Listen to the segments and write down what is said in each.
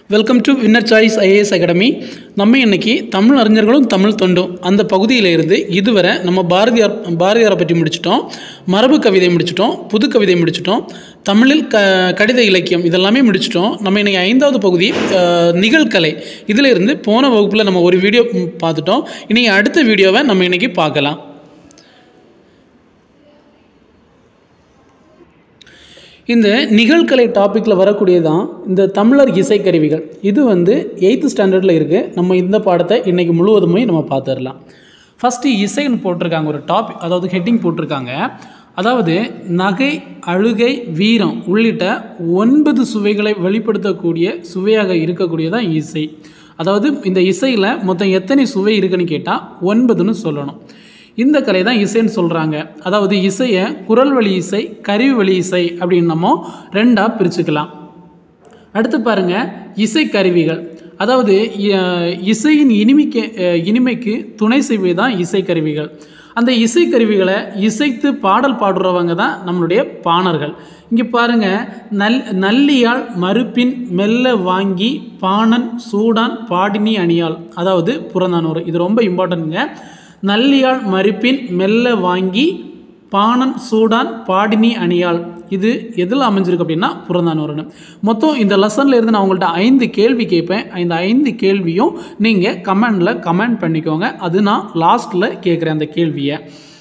welcome to winner choice IAS academy நம்ம இன்னைக்கு தமிழ் அறிஞர்களும் தமிழ் தொண்டும் அந்த பகுதியில் இருந்து இதுவரை நம்ம பாரதியார் பாரதியாரை பற்றி முடிச்சிட்டோம் மரபு கவிதை முடிச்சிட்டோம் புது கவிதை முடிச்சிட்டோம் தமிழில் க கடித இலக்கியம் இதெல்லாமே முடிச்சிட்டோம் நம்ம இன்னைக்கு ஐந்தாவது பகுதி அஹ், நிகழ்கலை இதில் இருந்து போன வகுப்பில் நம்ம ஒரு வீடியோ ம், பார்த்துட்டோம் இன்னைக்கு அடுத்த வீடியோவை நம்ம இன்னைக்கு பார்க்கலாம் இந்த நிகழ்கலை டாப்பிக்கில் வரக்கூடியதான் இந்த தமிழர் இசைக்கருவிகள் இது வந்து எயித்து ஸ்டாண்டர்டில் இருக்குது நம்ம இந்த பாடத்தை இன்றைக்கி முழுவதுமே நம்ம பார்த்துடலாம் ஃபஸ்ட்டு இசைன்னு போட்டிருக்காங்க ஒரு டாபிக் அதாவது ஹெட்டிங் போட்டிருக்காங்க அதாவது நகை அழுகை வீரம் உள்ளிட்ட ஒன்பது சுவைகளை வெளிப்படுத்தக்கூடிய சுவையாக இருக்கக்கூடியதான் இசை அதாவது இந்த இசையில் மொத்தம் எத்தனை சுவை இருக்குன்னு கேட்டால் ஒன்பதுன்னு சொல்லணும் இந்த கலை தான் இசைன்னு சொல்கிறாங்க அதாவது இசையை குரல் வழி இசை கருவி வழி இசை அப்படின்னு நம்ம ரெண்டாக பிரிச்சுக்கலாம் அடுத்து பாருங்க இசைக்கருவிகள் அதாவது இ- இசையின் இனிமைக்கு அஹ், இனிமைக்கு துணை செய்வது தான் இசைக்கருவிகள் அந்த இசைக்கருவிகளை இசைத்து பாடல் பாடுறவங்க தான் நம்மளுடைய பாணர்கள் இங்கே பாருங்க நல் நல்லியால் மறுப்பின் மெல்ல வாங்கி பாணன் சூடான் பாடினி அணியாள் அதாவது புறநானூறு இது ரொம்ப இம்பார்ட்டன்ட்ங்க நல்லியால் மறுப்பின் மெல்ல வாங்கி பாணன் சூடான் பாடினி அணியாள் இது எதில் அமைஞ்சிருக்கு அப்படின்னா புறந்தானூர்னு மொத்தம் இந்த லெசனில் இருந்து நான் உங்கள்கிட்ட ஐந்து கேள்வி கேட்பேன் இந்த ஐந்து கேள்வியும் நீங்கள் கமெண்டில் கமெண்ட் பண்ணிக்கோங்க அது நான் லாஸ்ட்டில் கேட்குறேன் அந்த கேள்வியை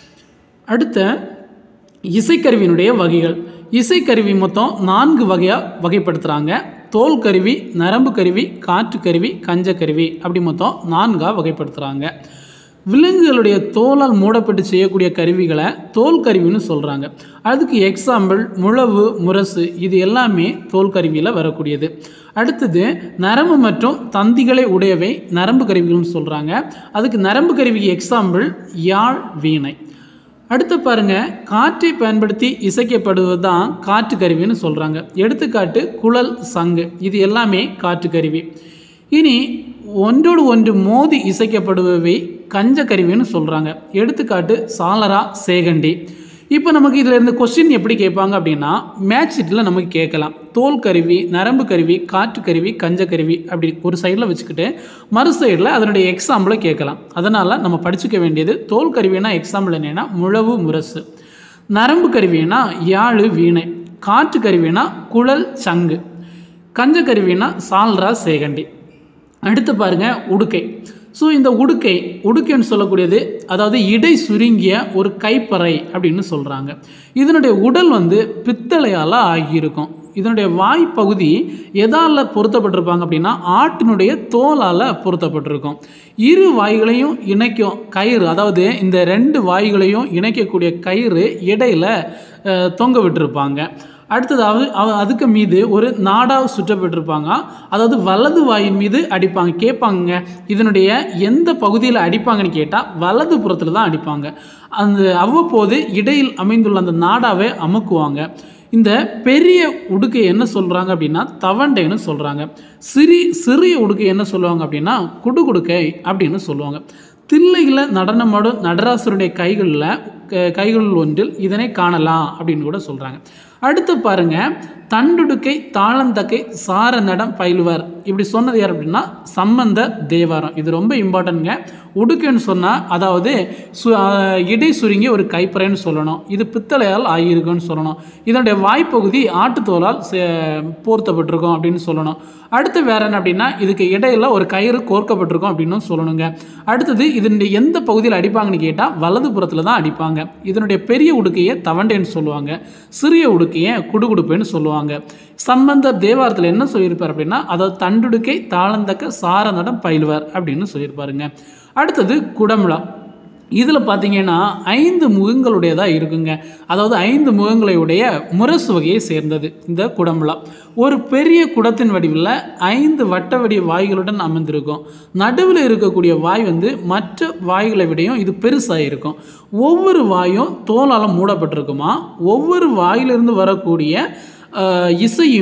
அடுத்த இசைக்கருவியினுடைய வகைகள் இசைக்கருவி மொத்தம் நான்கு வகையாக வகைப்படுத்துகிறாங்க தோல் கருவி நரம்பு கருவி காற்று கருவி கஞ்ச கருவி அப்படி மொத்தம் நான்காக வகைப்படுத்துகிறாங்க விலங்குகளுடைய தோலால் மூடப்பட்டு செய்யக்கூடிய கருவிகளை தோல் கருவின்னு சொல்கிறாங்க அதுக்கு எக்ஸாம்பிள் முழவு முரசு இது எல்லாமே தோல் கருவியில் வரக்கூடியது அடுத்தது நரம்பு மற்றும் தந்திகளை உடையவை நரம்பு கருவிகள்னு சொல்கிறாங்க அதுக்கு நரம்பு கருவிக்கு எக்ஸாம்பிள் யாழ் வீணை அடுத்து பாருங்க காற்றை பயன்படுத்தி இசைக்கப்படுவது தான் காற்று கருவின்னு சொல்கிறாங்க எடுத்துக்காட்டு குழல் சங்கு இது எல்லாமே காற்று கருவி இனி ஒன்றோடு ஒன்று மோதி இசைக்கப்படுபவை கஞ்ச கருவின்னு சொல்கிறாங்க எடுத்துக்காட்டு சாலரா சேகண்டி இப்போ நமக்கு இதில் இருந்து கொஸ்டின் எப்படி கேட்பாங்க அப்படின்னா மேட்ச் ஷீட்டில் நமக்கு கேட்கலாம் தோல் கருவி நரம்பு கருவி காற்று கருவி கஞ்ச கருவி அப்படி ஒரு சைடில் வச்சுக்கிட்டு மறு சைடில் அதனுடைய எக்ஸாம்பிளை கேட்கலாம் அதனால் நம்ம படிச்சுக்க வேண்டியது தோல் கருவினா எக்ஸாம்பிள் என்னென்னா முழவு முரசு நரம்பு கருவினா யாழு வீணை காற்று கருவினா குழல் சங்கு கஞ்ச கருவினா சால்ரா சேகண்டி அடுத்து பாருங்க உடுக்கை ஸோ இந்த உடுக்கை உடுக்கைன்னு சொல்லக்கூடியது அதாவது இடை சுருங்கிய ஒரு கைப்பறை அப்படின்னு சொல்கிறாங்க இதனுடைய உடல் வந்து பித்தளையால் ஆகியிருக்கும் இதனுடைய வாய் பகுதி எதால் பொருத்தப்பட்டிருப்பாங்க அப்படின்னா ஆட்டினுடைய தோலால் பொருத்தப்பட்டிருக்கும் இரு வாய்களையும் இணைக்கும் கயிறு அதாவது இந்த ரெண்டு வாய்களையும் இணைக்கக்கூடிய கயிறு இடையில அஹ், தொங்க விட்டிருப்பாங்க அடுத்ததாவது அவ- அதுக்கு மீது ஒரு நாடாக சுற்றப்பட்டிருப்பாங்க அதாவது வலது வாயின் மீது அடிப்பாங்க கேட்பாங்க இதனுடைய எந்த பகுதியில் அடிப்பாங்கன்னு கேட்டால் வலது புறத்தில் தான் அடிப்பாங்க அந்த அவ்வப்போது இடையில் அமைந்துள்ள அந்த நாடாவை அமுக்குவாங்க இந்த பெரிய உடுக்கை என்ன சொல்கிறாங்க அப்படின்னா தவண்டைன்னு சொல்கிறாங்க சிறி சிறிய உடுக்கை என்ன சொல்லுவாங்க அப்படின்னா குடுகுடுக்கை அப்படின்னு சொல்லுவாங்க தில்லையில் நடனமாடும் நடராசருடைய கைகளில் க- கைகளில் ஒன்றில் இதனை காணலாம் அப்படின்னு கூட சொல்கிறாங்க அடுத்து பாருங்க தண்டுடுக்கை தாளந்தக்கை சார நடம் பயிலுவார் இப்படி சொன்னது யார் அப்படின்னா சம்பந்த தேவாரம் இது ரொம்ப இம்பார்ட்டன்ட்ங்க உடுக்கைன்னு சொன்னால் அதாவது சு அஹ், இடை சுருங்கி ஒரு கைப்பறைன்னு சொல்லணும் இது பித்தளையால் ஆகியிருக்குன்னு சொல்லணும் இதனுடைய வாய்ப்பகுதி ஆட்டுத்தோலால் சே- போர்த்தப்பட்டிருக்கும் அப்படின்னு சொல்லணும் அடுத்து வேற என்ன அப்படின்னா இதுக்கு இடையில ஒரு கயிறு கோர்க்கப்பட்டிருக்கும் அப்படின்னு சொல்லணுங்க அடுத்தது இதனுடைய எந்த பகுதியில் அடிப்பாங்கன்னு கேட்டால் வலது புறத்தில் தான் அடிப்பாங்க இதனுடைய பெரிய உடுக்கையை தவண்டைன்னு சொல்லுவாங்க சிறிய உடுக்கையை குடுகுடுப்பைன்னு சொல்லுவாங்க சம்பந்தர் தேவாரத்தில் என்ன சொல்லியிருப்பார் அப்படின்னா அதாவது தண்டுடுக்கை தாளந்தக்க சார நடம் பயிலுவார் அப்படின்னு சொல்லியிருப்பாருங்க அடுத்தது குடமுழா இதில் பார்த்தீங்கன்னா ஐந்து முகங்களுடையதாக இருக்குங்க அதாவது ஐந்து முகங்களையுடைய முரசு வகையை சேர்ந்தது இந்த குடமுழா ஒரு பெரிய குடத்தின் வடிவில் ஐந்து வட்ட வடிவ வாய்களுடன் அமைந்திருக்கும் நடுவில் இருக்கக்கூடிய வாய் வந்து மற்ற வாய்களை விடையும் இது பெருசாக இருக்கும் ஒவ்வொரு வாயும் தோலால் மூடப்பட்டிருக்குமா ஒவ்வொரு வாயிலிருந்து வரக்கூடிய ஆஹ், இசையுமே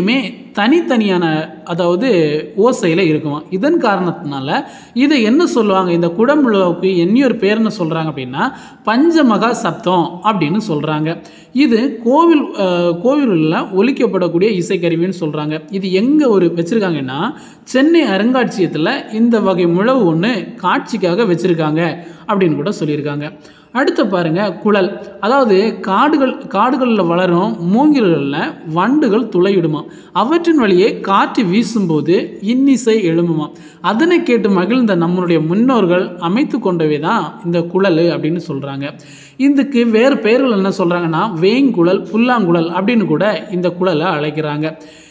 தனித்தனியான அதாவது ஓசையில் இருக்குமா இதன் காரணத்தினால இதை என்ன சொல்லுவாங்க இந்த குடமுழுவுக்கு இன்னொரு பேர் என்ன சொல்கிறாங்க அப்படின்னா பஞ்சமகா சப்தம் அப்படின்னு சொல்கிறாங்க இது கோவில் அஹ், கோவிலில் ஒலிக்கப்படக்கூடிய இசைக்கருவின்னு சொல்கிறாங்க இது எங்கே ஒரு வச்சுருக்காங்கன்னா சென்னை அருங்காட்சியகத்தில் இந்த வகை முழவு ஒன்று காட்சிக்காக வச்சுருக்காங்க அப்படின்னு கூட சொல்லியிருக்காங்க அடுத்து பாருங்க குழல் அதாவது காடுகள் காடுகளில் வளரும் மூங்கில்களில் வண்டுகள் துளையிடுமா அவற்றின் வழியே காற்று வீசும்போது இன்னிசை எழும்புமா அதனை கேட்டு மகிழ்ந்த நம்மளுடைய முன்னோர்கள் அமைத்து கொண்டவை தான் இந்த குழல் அப்படின்னு சொல்கிறாங்க இதுக்கு வேறு பெயர்கள் என்ன சொல்கிறாங்கன்னா வேங்குழல் புல்லாங்குழல் அப்படின்னு கூட இந்த குழலை அழைக்கிறாங்க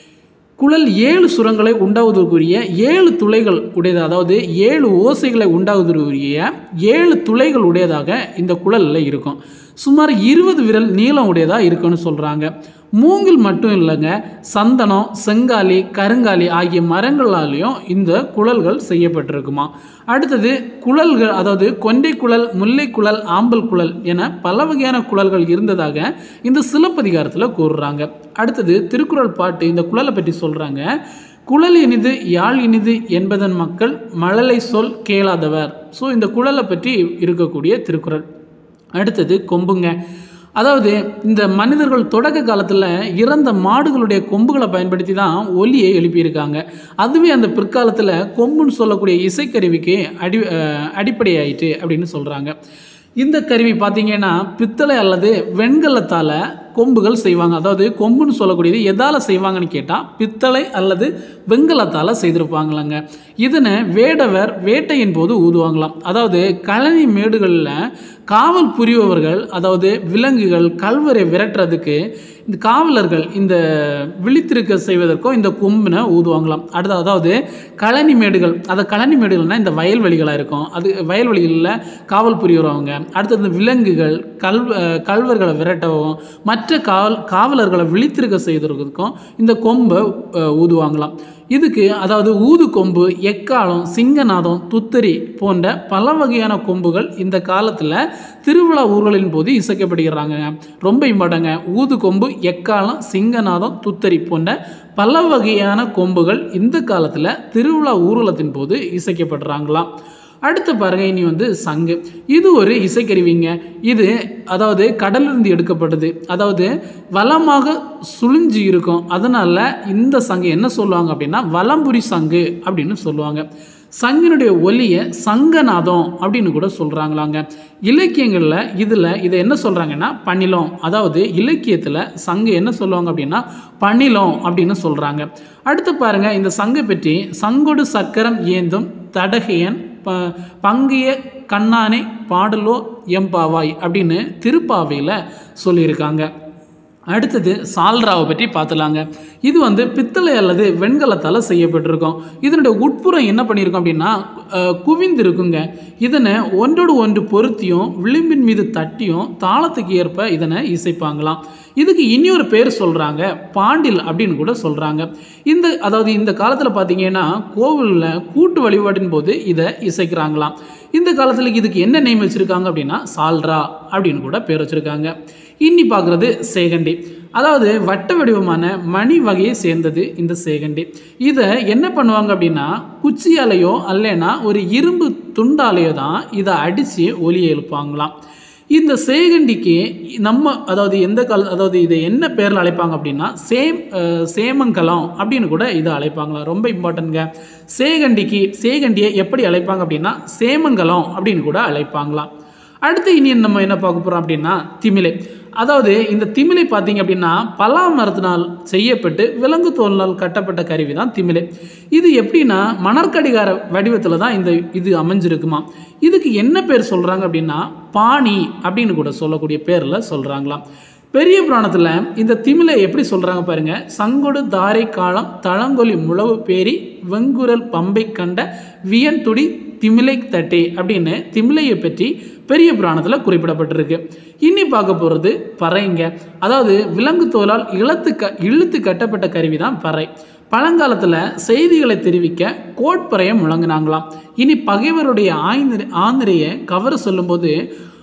குழல் ஏழு சுரங்களை உண்டாவதற்குரிய ஏழு துளைகள் உடையது அதாவது ஏழு ஓசைகளை உண்டாவதற்குரிய ஏழு துளைகள் உடையதாக இந்த குழலில் இருக்கும் சுமார் இருபது விரல் நீளம் உடையதாக இருக்குன்னு சொல்கிறாங்க மூங்கில் மட்டும் இல்லைங்க சந்தனம் செங்காலி கருங்காலி ஆகிய மரங்களாலேயும் இந்த குழல்கள் செய்யப்பட்டிருக்குமா அடுத்தது குழல்கள் அதாவது கொண்டை குழல் முல்லை குழல் ஆம்பல் குழல் என பல வகையான குழல்கள் இருந்ததாக இந்த சிலப்பதிகாரத்தில் கூறுறாங்க அடுத்தது திருக்குறள் பாட்டு இந்த குழலை பற்றி சொல்கிறாங்க குழல் இனிது யாழ் இனிது என்பதன் மக்கள் மழலை சொல் கேளாதவர் ஸோ இந்த குழலை பற்றி இருக்கக்கூடிய திருக்குறள் அடுத்தது கொம்புங்க அதாவது இந்த மனிதர்கள் தொடக்க காலத்தில் இறந்த மாடுகளுடைய கொம்புகளை பயன்படுத்தி தான் ஒலியை எழுப்பியிருக்காங்க அதுவே அந்த பிற்காலத்தில் கொம்புன்னு சொல்லக்கூடிய இசைக்கருவிக்கு அடி அஹ் அடிப்படையாயிட்டு அப்படின்னு சொல்கிறாங்க இந்த கருவி பார்த்தீங்கன்னா பித்தளை அல்லது வெண்கலத்தால் கொம்புகள் செய்வாங்க அதாவது கொம்புன்னு சொல்லக்கூடியது எதால் செய்வாங்கன்னு கேட்டால் பித்தளை அல்லது வெண்கலத்தால் செய்திருப்பாங்களாங்க இதனை வேடவர் வேட்டையின் போது ஊதுவாங்களாம் அதாவது கழனி மேடுகளில் காவல் புரிபவர்கள் அதாவது விலங்குகள் கல்வரை விரட்டுறதுக்கு இந்த காவலர்கள் இந்த விழித்திருக்க செய்வதற்கும் இந்த கொம்பினை ஊதுவாங்களாம் அடுத்து அதாவது கழனி மேடுகள் அதை கழனி மேடுகள்னால் இந்த வயல்வெளிகளாக இருக்கும் அது வயல்வெளிகளில் காவல் புரியுறவங்க அடுத்தது இந்த விலங்குகள் கல் அஹ் கல்வர்களை விரட்டவும் மற்ற காவல் காவலர்களை விழித்திருக்க செய்வதற்கும் இந்த கொம்பை அஹ், ஊதுவாங்களாம் இதுக்கு அதாவது ஊது கொம்பு எக்காலம் சிங்கநாதம் துத்தரி போன்ற பல வகையான கொம்புகள் இந்த காலத்தில் திருவிழா ஊர்களின் போது இசைக்கப்படுகிறாங்க ரொம்ப இம்பார்ட்டங்க ஊது கொம்பு எக்காலம் சிங்கநாதம் துத்தரி போன்ற பல வகையான கொம்புகள் இந்த காலத்தில் திருவிழா ஊர்வலத்தின் போது இசைக்கப்படுறாங்களாம் அடுத்து பாருங்க இனி வந்து சங்கு இது ஒரு இசைக்கருவிங்க இது அதாவது கடலிருந்து எடுக்கப்பட்டது அதாவது வளமாக சுழிஞ்சு இருக்கும் அதனால இந்த சங்கு என்ன சொல்லுவாங்க அப்படின்னா வலம்புரி சங்கு அப்படின்னு சொல்லுவாங்க சங்கினுடைய ஒலியை சங்கநாதம் அப்படின்னு கூட சொல்கிறாங்களாங்க இலக்கியங்களில் இதில் இதை என்ன சொல்கிறாங்கன்னா பணிலம் அதாவது இலக்கியத்தில் சங்கு என்ன சொல்லுவாங்க அப்படின்னா பணிலம் அப்படின்னு சொல்கிறாங்க அடுத்து பாருங்கள் இந்த சங்கை பற்றி சங்கொடு சக்கரம் ஏந்தும் தடகையன் ப பங்கிய கண்ணானை பாடலோ எம்பாவாய் அப்படின்னு திருப்பாவையில் சொல்லியிருக்காங்க அடுத்தது சால்ராவை பற்றி பார்த்துலாங்க இது வந்து பித்தளை அல்லது வெண்கலத்தால் செய்யப்பட்டிருக்கும் இதனுடைய உட்புறம் என்ன பண்ணியிருக்கோம் அப்படின்னா அஹ், குவிந்திருக்குங்க இதனை ஒன்றோடு ஒன்று பொருத்தியும் விளிம்பின் மீது தட்டியும் தாளத்துக்கு ஏற்ப இதனை இசைப்பாங்களாம் இதுக்கு இன்னொரு பேர் சொல்கிறாங்க பாண்டில் அப்படின்னு கூட சொல்கிறாங்க இந்த அதாவது இந்த காலத்தில் பார்த்தீங்கன்னா கோவிலில் கூட்டு வழிபாட்டின் போது இதை இசைக்கிறாங்களாம் இந்த காலத்தில் இதுக்கு என்ன நேம் வச்சுருக்காங்க அப்படின்னா சால்ரா அப்படின்னு கூட பேர் வச்சுருக்காங்க இன்னி பார்க்குறது சேகண்டி அதாவது வட்ட வடிவமான மணி வகையை சேர்ந்தது இந்த சேகண்டி இதை என்ன பண்ணுவாங்க அப்படின்னா குச்சியாலேயோ அல்லைன்னா ஒரு இரும்பு துண்டாலேயோ தான் இதை அடித்து ஒலியை எழுப்பாங்களாம் இந்த சேகண்டிக்கு நம்ம அதாவது எந்த கால அதாவது இதை என்ன பேரில் அழைப்பாங்க அப்படின்னா சேம் அஹ், சேமங்கலம் அப்படின்னு கூட இதை அழைப்பாங்களாம் ரொம்ப இம்பார்ட்டன்ட்ங்க சேகண்டிக்கு சேகண்டியை எப்படி அழைப்பாங்க அப்படின்னா சேமங்கலம் அப்படின்னு கூட அழைப்பாங்களாம் அடுத்து இனி நம்ம என்ன பார்க்க போகிறோம் அப்படின்னா திமிலை அதாவது இந்த திமிலை பார்த்தீங்க அப்படின்னா பலா மரத்தினால் செய்யப்பட்டு விலங்கு தோலினால் கட்டப்பட்ட கருவி தான் திமிலை இது எப்படின்னா மணற்கடிகார வடிவத்தில் தான் இந்த இது அமைஞ்சிருக்குமா இதுக்கு என்ன பேர் சொல்கிறாங்க அப்படின்னா பாணி அப்படின்னு கூட சொல்லக்கூடிய பேரில் சொல்கிறாங்களாம் பெரிய புராணத்தில் இந்த திமிலை எப்படி சொல்கிறாங்க பாருங்க சங்கொடு தாரை காலம் தளங்கொலி முழவு பேரி வெங்குரல் பம்பை கண்ட வியன்துடி திமிலை தட்டே அப்படின்னு திமிலையை பற்றி பெரிய புராணத்தில் குறிப்பிடப்பட்டிருக்கு இனி பார்க்க போகிறது பறைங்க அதாவது விலங்கு தோலால் இழுத்து க இழுத்து கட்டப்பட்ட கருவி தான் பறை பழங்காலத்தில் செய்திகளை தெரிவிக்க கோட்பறையை முழங்கினாங்களாம் இனி பகைவருடைய ஆய்ந்திர ஆந்திரையை கவர சொல்லும்போது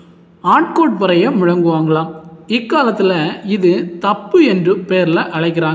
ஆட்கோட்பறையை முழங்குவாங்களாம் இக்காலத்தில் இது தப்பு என்று பேரில் அழைக்கிறாங்களாம்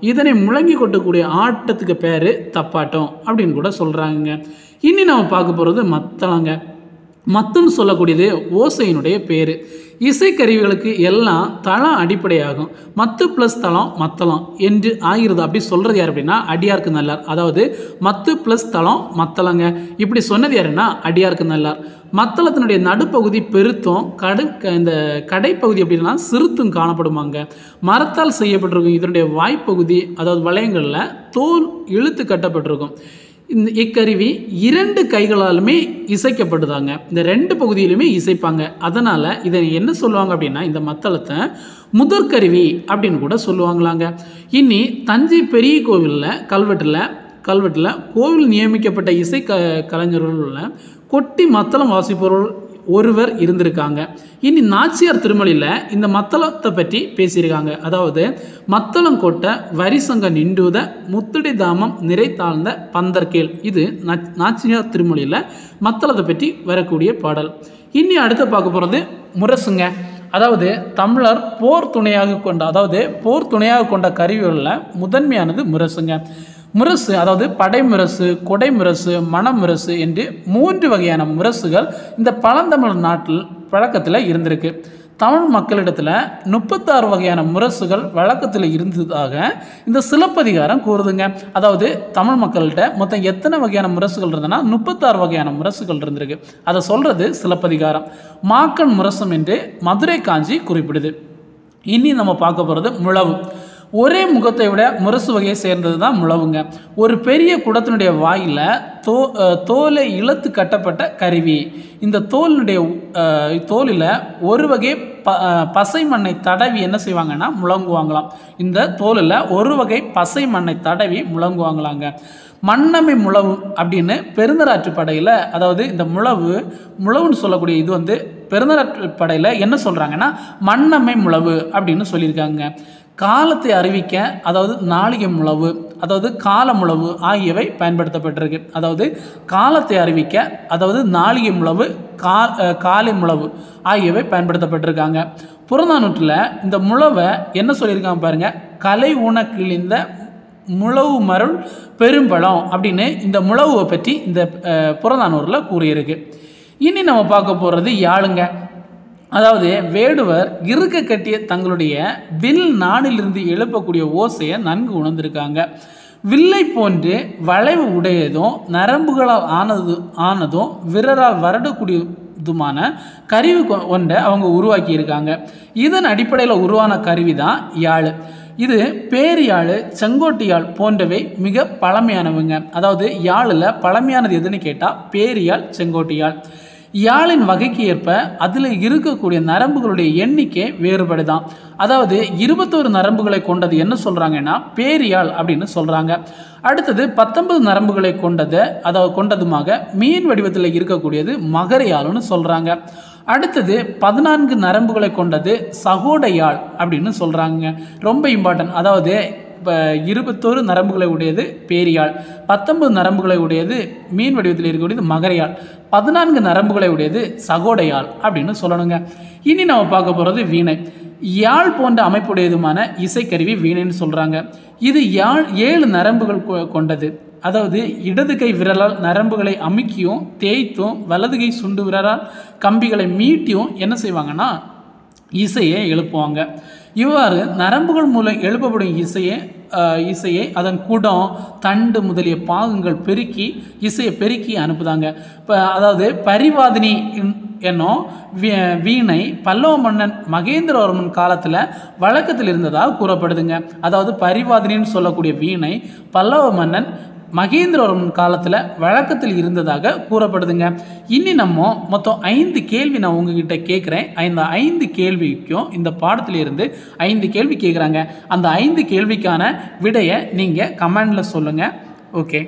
இதனை முழங்கி கொட்டக்கூடிய ஆட்டத்துக்கு பேர் தப்பாட்டம் அப்படின்னு கூட சொல்கிறாங்க இனி நம்ம பார்க்க போகிறது மத்தளங்க மத்துன்னு சொல்லக்கூடியது ஓசையினுடைய பேர் இசைக்கருவிகளுக்கு எல்லாம் தளம் அடிப்படையாகும் மத்து ப்ளஸ் தளம் மத்தளம் என்று ஆகிறது அப்படி சொல்கிறது யார் அப்படின்னா அடியாருக்கு நல்லார் அதாவது மத்து ப்ளஸ் தளம் மத்தளங்க இப்படி சொன்னது யாருன்னா அடியாருக்கு நல்லார் மத்தளத்தினுடைய நடுப்பகுதி பெருத்தும் கடு க- இந்த கடைப்பகுதி அப்படின்னா சிறுத்தும் காணப்படுமாங்க மரத்தால் செய்யப்பட்டிருக்கும் இதனுடைய வாய்ப்பகுதி அதாவது வளையங்களில் தோல் இழுத்து கட்டப்பட்டிருக்கும் இந்த இக்கருவி இரண்டு கைகளாலுமே இசைக்கப்படுதாங்க இந்த ரெண்டு பகுதியிலுமே இசைப்பாங்க அதனால் இதை என்ன சொல்லுவாங்க அப்படின்னா இந்த மத்தளத்தை முதற்கருவி அப்படின்னு கூட சொல்லுவாங்களாங்க இனி தஞ்சை பெரிய கோவிலில் கல்வெட்டில் கல்வெட்டில் கோவில் நியமிக்கப்பட்ட இசை க கலைஞர்களில் கொட்டி மத்தளம் வாசிப்பவர்கள் ஒருவர் இருந்திருக்காங்க இனி நாச்சியார் திருமலையில் இந்த மத்தளத்தை பற்றி பேசியிருக்காங்க அதாவது மத்தளம் கொட்ட வரிசங்க நின்றுத முத்துடி தாமம் நிறை தாழ்ந்த பந்தர்கேல் இது நா- நாச்சியார் திருமொழியில் மத்தளத்தை பற்றி வரக்கூடிய பாடல் இனி அடுத்து பார்க்க போகிறது முரசுங்க அதாவது தமிழர் போர் துணையாக கொண்ட அதாவது போர் துணையாக கொண்ட கருவிகளில் முதன்மையானது முரசுங்க முரசு அதாவது படை முரசு கொடை முரசு மணமுரசு என்று மூன்று வகையான முரசுகள் இந்த பழந்தமிழ் நாட்டில் பழக்கத்தில் இருந்திருக்கு தமிழ் மக்களிடத்தில் முப்பத்தாறு வகையான முரசுகள் வழக்கத்தில் இருந்ததாக இந்த சிலப்பதிகாரம் கூறுதுங்க அதாவது தமிழ் மக்கள்கிட்ட மொத்தம் எத்தனை வகையான முரசுகள் இருந்ததுன்னா முப்பத்தாறு வகையான முரசுகள் இருந்திருக்கு அதை சொல்கிறது சிலப்பதிகாரம் மாக்கன் முரசம் என்று மதுரை காஞ்சி குறிப்பிடுது இனி நம்ம பார்க்க போகிறது முழவு ஒரே முகத்தை விட முரசு வகையை சேர்ந்தது தான் முழவுங்க ஒரு பெரிய குடத்தினுடைய வாயில் தோ அஹ் தோலை இழுத்து கட்டப்பட்ட கருவி இந்த தோலினுடைய அஹ், தோலில் ஒரு வகை ப அஹ், பசை மண்ணை தடவி என்ன செய்வாங்கன்னா முழங்குவாங்களாம் இந்த தோலில் ஒரு வகை பசை மண்ணை தடவி முழங்குவாங்களாங்க மண்ணமை முழவு அப்படின்னு பெருந்தராற்று படையில் அதாவது இந்த முழவு முழவுன்னு சொல்லக்கூடிய இது வந்து பெருந்தராற்று படையில் என்ன சொல்கிறாங்கன்னா மண்ணமை முழவு அப்படின்னு சொல்லியிருக்காங்க காலத்தை அறிவிக்க அதாவது நாளிகை முழவு அதாவது கால முழவு ஆகியவை பயன்படுத்தப்பட்டிருக்கு அதாவது காலத்தை அறிவிக்க அதாவது நாளிகை முழவு கா அஹ் காலை முழவு ஆகியவை பயன்படுத்தப்பட்டிருக்காங்க புறநானூற்றில் இந்த முழவை என்ன சொல்லியிருக்காங்க பாருங்க கலை உண கிழிந்த முழவு மருள் பெரும்பழம் அப்படின்னு இந்த முழவுவை பற்றி இந்த அஹ், புறநானூரில் கூறியிருக்கு இனி நம்ம பார்க்க போகிறது யாழுங்க அதாவது வேடுவர் இருக்க கட்டிய தங்களுடைய வில் நாணிலிருந்து எழுப்பக்கூடிய ஓசையை நன்கு உணர்ந்திருக்காங்க வில்லை போன்று வளைவு உடையதும் நரம்புகளால் ஆனது ஆனதும் விரலால் வருடக்கூடியதுமான கருவி கொ- ஒன்றை அவங்க உருவாக்கி இருக்காங்க இதன் அடிப்படையில் உருவான கருவி தான் யாழ் இது பேரியாழ் செங்கோட்டு யாழ் போன்றவை மிக பழமையானவங்க அதாவது யாழில் பழமையானது எதுன்னு கேட்டால் பேரியாழ் செங்கோட்டு யாழ் யாழின் வகைக்கு ஏற்ப அதில் இருக்கக்கூடிய நரம்புகளுடைய எண்ணிக்கை வேறுபடுதான் அதாவது இருபத்தோரு நரம்புகளை கொண்டது என்ன சொல்கிறாங்கன்னா பேரியாழ் அப்படின்னு சொல்கிறாங்க அடுத்தது பத்தொன்பது நரம்புகளை கொண்டது அதாவது கொண்டதுமாக மீன் வடிவத்தில் இருக்கக்கூடியது மகரையாழ்னு சொல்கிறாங்க அடுத்தது பதினான்கு நரம்புகளை கொண்டது சகோடையாழ் அப்படின்னு சொல்கிறாங்க ரொம்ப இம்பார்ட்டன்ட் அதாவது இப்போ இருபத்தோரு நரம்புகளை உடையது பேரியாழ் பத்தொன்பது நரம்புகளை உடையது மீன் வடிவத்தில் இருக்கக்கூடியது மகரையாழ் பதினான்கு நரம்புகளை உடையது சகோடையாழ் அப்படின்னு சொல்லணுங்க இனி நம்ம பார்க்க போகிறது வீணை யாழ் போன்ற அமைப்புடையதுமான இசைக்கருவி வீணைன்னு சொல்கிறாங்க இது யாழ் ஏழு நரம்புகள் கொ- கொண்டது அதாவது இடது கை விரலால் நரம்புகளை அமுக்கியும் தேய்த்தும் வலது கை சுண்டு விரலால் கம்பிகளை மீட்டியும் என்ன செய்வாங்கன்னா இசையை எழுப்புவாங்க இவ்வாறு நரம்புகள் மூலம் எழுப்பப்படும் இசையை ஆஹ், இசையை அதன் குடம் தண்டு முதலிய பாகங்கள் பெருக்கி இசையை பெருக்கி அனுப்புதாங்க இப்போ அதாவது பரிவாதினி என்- என்னும் வீ- வீணை பல்லவ மன்னன் மகேந்திரவர்மன் காலத்தில் வழக்கத்தில் இருந்ததாக கூறப்படுதுங்க அதாவது பரிவாதினின்னு சொல்லக்கூடிய வீணை பல்லவ மன்னன் மகேந்திரவர்மன் காலத்தில் வழக்கத்தில் இருந்ததாக கூறப்படுதுங்க இனி நம்ம மொத்தம் ஐந்து கேள்வி நான் உங்ககிட்ட கேட்குறேன் இந்த ஐந்து கேள்விக்கும் இந்த பாடத்திலிருந்து ஐந்து கேள்வி கேட்குறாங்க அந்த ஐந்து கேள்விக்கான விடையை நீங்கள் கமெண்டில் சொல்லுங்கள் ஓகே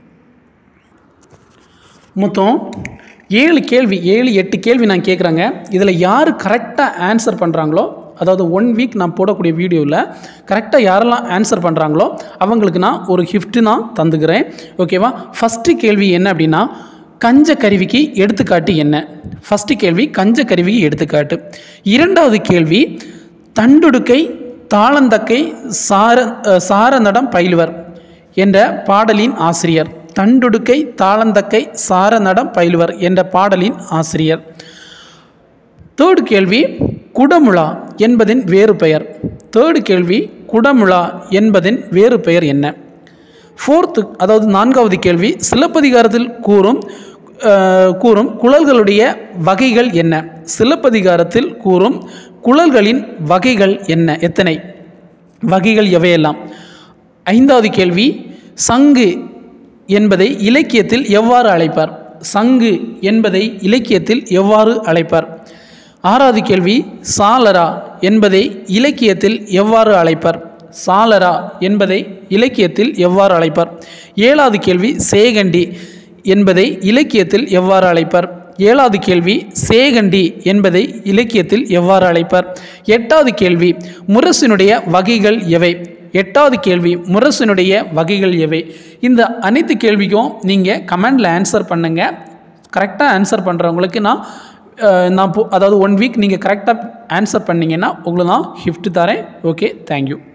மொத்தம் ஏழு கேள்வி ஏழு எட்டு கேள்வி நான் கேட்குறேங்க இதில் யார் கரெக்டாக ஆன்சர் பண்ணுறாங்களோ அதாவது ஒன் வீக் நான் போடக்கூடிய வீடியோவில் கரெக்டாக யாரெல்லாம் ஆன்சர் பண்ணுறாங்களோ அவங்களுக்கு நான் ஒரு gift நான் தந்துக்கிறேன் ஓகேவா ஃபஸ்ட்டு கேள்வி என்ன அப்படின்னா கஞ்ச கருவிக்கு எடுத்துக்காட்டு என்ன ஃபஸ்ட்டு கேள்வி கஞ்ச கருவிக்கு எடுத்துக்காட்டு இரண்டாவது கேள்வி தண்டுடுக்கை தாளந்தக்கை சார அஹ், சாரநடம் பயிலுவர் என்ற பாடலின் ஆசிரியர் தண்டுடுக்கை தாளந்தக்கை சாரநடம் பயிலுவர் என்ற பாடலின் ஆசிரியர் தேர்டு கேள்வி குடமுழா என்பதின் வேறு பெயர் தேர்டு கேள்வி குடமுழா என்பதின் வேறு பெயர் என்ன ஃபோர்த்து அதாவது நான்காவது கேள்வி சிலப்பதிகாரத்தில் கூறும் அஹ், கூறும் குழல்களுடைய வகைகள் என்ன சிலப்பதிகாரத்தில் கூறும் குழல்களின் வகைகள் என்ன எத்தனை வகைகள் எவையெல்லாம் ஐந்தாவது கேள்வி சங்கு என்பதை இலக்கியத்தில் எவ்வாறு அழைப்பார் சங்கு என்பதை இலக்கியத்தில் எவ்வாறு அழைப்பார் ஆறாவது கேள்வி சாலரா என்பதை இலக்கியத்தில் எவ்வாறு அழைப்பார் சாலரா என்பதை இலக்கியத்தில் எவ்வாறு அழைப்பார் ஏழாவது கேள்வி சேகண்டி என்பதை இலக்கியத்தில் எவ்வாறு அழைப்பார் ஏழாவது கேள்வி சேகண்டி என்பதை இலக்கியத்தில் எவ்வாறு அழைப்பார் எட்டாவது கேள்வி முரசினுடைய வகைகள் எவை எட்டாவது கேள்வி முரசினுடைய வகைகள் எவை இந்த அனைத்து கேள்விக்கும் நீங்கள் கமெண்டில் ஆன்சர் பண்ணுங்கள் கரெக்டாக ஆன்சர் பண்ணுறவங்களுக்கு நான் அஹ், நான் போ அதாவது ஒன் வீக் நீங்கள் கரெக்டாக ஆன்சர் பண்ணீங்கன்னா உங்களுக்கு நான் gift தரேன் ஓகே தேங்க்யூ